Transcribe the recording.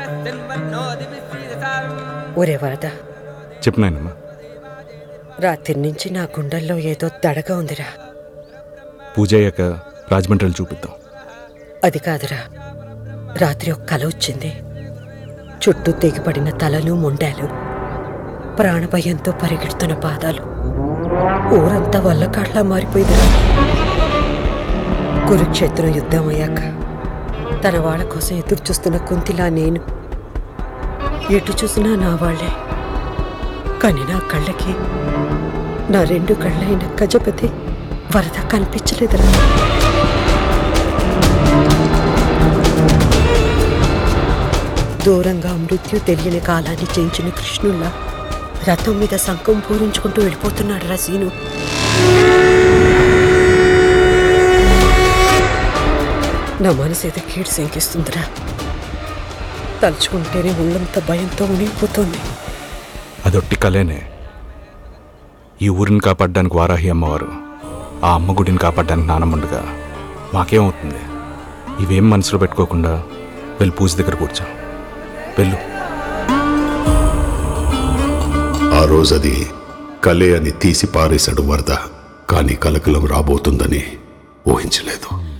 ఒరే వరద చెప్పు నాయనమ్మా రాత్రి నుంచి నా గుండెల్లో ఏదో దడగా ఉందిరా పూజ అయ్యాక రాజమండ్రిలో చూపిద్దాం అది కాదురా రాత్రి ఒక కల వచ్చింది చుట్టూ తెగిపడిన తలలు మొండాలు ప్రాణభయంతో పరిగెడుతున్న పాదాలు ఊరంతా వల్ల కాట్లా మారిపోయిందిరా కురుక్షేత్రం యుద్ధం అయ్యాక తన వాళ్ళ కోసం ఎదురు చూస్తున్న కుంతిలా నేను ఎటు చూసినా నా వాళ్ళే కానీ నా కళ్ళకి నా రెండు కళ్ళైన గజపతి వరద కనిపించలేదురా దూరంగా మృత్యు తెలియని కాలాన్ని చేయించిన కృష్ణుల్లా రథం మీద శంఖం పూరించుకుంటూ వెళ్ళిపోతున్నాడు రా సీను నా మనసు ఏదో కీడు శంకిస్తుందిరా తలుచుకుంటేనే ఒళ్ళంతా భయంతో ఉనిగిపోతుంది అదొట్టి కలేనే ఈ ఊరిని కాపాడడానికి వారాహి అమ్మవారు ఆ అమ్మ గుడిని కాపాడడానికి నానమ్మండగా మాకేమవుతుంది ఇవేం మనసులో పెట్టుకోకుండా వెళ్ళి పూజ దగ్గర కూర్చో వెళ్ళు ఆ రోజది కలే అని తీసి పారేశాడు వరద కానీ కలకలం రాబోతుందని ఊహించలేదు